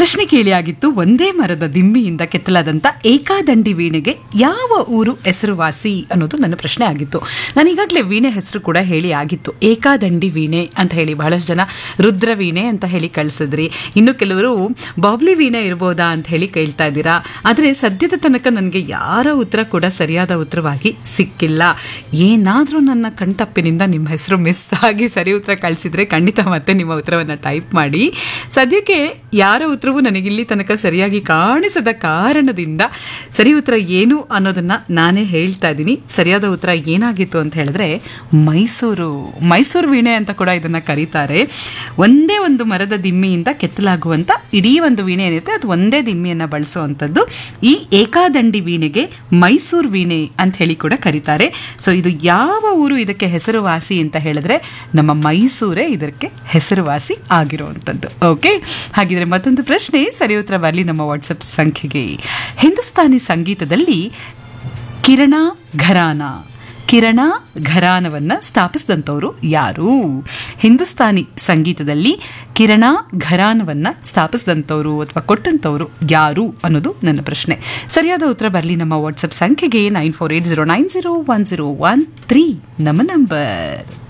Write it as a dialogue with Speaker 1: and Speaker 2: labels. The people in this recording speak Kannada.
Speaker 1: ಪ್ರಶ್ನೆ ಕೇಳಿಯಾಗಿತ್ತು ಒಂದೇ ಮರದ ದಿಮ್ಮಿಯಿಂದ ಕೆತ್ತಲಾದಂಥ ಏಕಾದಂಡಿ ವೀಣೆಗೆ ಯಾವ ಊರು ಹೆಸರುವಾಸಿ ಅನ್ನೋದು ನನ್ನ ಪ್ರಶ್ನೆ ಆಗಿತ್ತು ನಾನು ಈಗಾಗಲೇ ವೀಣೆ ಹೆಸರು ಕೂಡ ಹೇಳಿ ಆಗಿತ್ತು ಏಕಾದಂಡಿ ವೀಣೆ ಅಂತ ಹೇಳಿ ಬಹಳಷ್ಟು ಜನ ರುದ್ರ ವೀಣೆ ಅಂತ ಹೇಳಿ ಕಳಿಸಿದ್ರಿ ಇನ್ನು ಕೆಲವರು ಬಾಬ್ಲಿ ವೀಣೆ ಇರ್ಬೋದಾ ಅಂತ ಹೇಳಿ ಕೇಳ್ತಾ ಇದ್ದೀರಾ ಆದರೆ ಸದ್ಯದ ತನಕ ನನಗೆ ಯಾರ ಉತ್ತರ ಕೂಡ ಸರಿಯಾದ ಉತ್ತರವಾಗಿ ಸಿಕ್ಕಿಲ್ಲ ಏನಾದರೂ ನನ್ನ ಕಣ್ತಪ್ಪಿನಿಂದ ನಿಮ್ಮ ಹೆಸರು ಮಿಸ್ ಆಗಿ ಸರಿ ಉತ್ತರ ಕಳಿಸಿದ್ರೆ ಖಂಡಿತ ಮತ್ತೆ ನಿಮ್ಮ ಉತ್ತರವನ್ನು ಟೈಪ್ ಮಾಡಿ ಸದ್ಯಕ್ಕೆ ಯಾರ ಉತ್ತರವೂ ನನಗಿಲ್ಲಿ ತನಕ ಸರಿಯಾಗಿ ಕಾಣಿಸದ ಕಾರಣದಿಂದ ಸರಿ ಉತ್ತರ ಏನು ಅನ್ನೋದನ್ನ ನಾನೇ ಹೇಳ್ತಾ ಇದ್ದೀನಿ ಸರಿಯಾದ ಉತ್ತರ ಏನಾಗಿತ್ತು ಅಂತ ಹೇಳಿದ್ರೆ ಮೈಸೂರು ಮೈಸೂರು ವೀಣೆ ಅಂತ ಕೂಡ ಇದನ್ನ ಕರೀತಾರೆ ಒಂದೇ ಒಂದು ಮರದ ದಿಮ್ಮಿಯಿಂದ ಕೆತ್ತಲಾಗುವಂತ ಇಡೀ ಒಂದು ವೀಣೆ ಏನಿರುತ್ತೆ ಅದು ಒಂದೇ ದಿಮ್ಮಿಯನ್ನ ಬಳಸುವಂಥದ್ದು ಈ ಏಕಾದಂಡಿ ವೀಣೆಗೆ ಮೈಸೂರು ವೀಣೆ ಅಂತ ಹೇಳಿ ಕೂಡ ಕರೀತಾರೆ ಸೊ ಇದು ಯಾವ ಊರು ಇದಕ್ಕೆ ಹೆಸರುವಾಸಿ ಅಂತ ಹೇಳಿದ್ರೆ ನಮ್ಮ ಮೈಸೂರೇ ಇದಕ್ಕೆ ಹೆಸರುವಾಸಿ ಆಗಿರುವಂಥದ್ದು ಓಕೆ ಹಾಗಿದ್ರೆ ಮತ್ತೊಂದು ಪ್ರಶ್ನೆ ಸರಿ ಉತ್ತರ ಬರಲಿ ನಮ್ಮ ವಾಟ್ಸಪ್ ಸಂಖ್ಯೆಗೆ ಹಿಂದೂಸ್ತಾನಿ ಸಂಗೀತದಲ್ಲಿ ಕಿರಣ ಘರಾನ ಕಿರಣ ಘರಾನವನ್ನ ಸ್ಥಾಪಿಸಿದಂಥವ್ರು ಯಾರು ಹಿಂದೂಸ್ತಾನಿ ಸಂಗೀತದಲ್ಲಿ ಕಿರಣ ಘರಾನವನ್ನ ಸ್ಥಾಪಿಸಿದಂಥವ್ರು ಅಥವಾ ಕೊಟ್ಟಂಥವ್ರು ಯಾರು ಅನ್ನೋದು ನನ್ನ ಪ್ರಶ್ನೆ ಸರಿಯಾದ ಉತ್ತರ ಬರಲಿ ನಮ್ಮ ವಾಟ್ಸಪ್ ಸಂಖ್ಯೆಗೆ nine four eight zero nine zero one zero one three ನಮ್ಮ ನಂಬರ್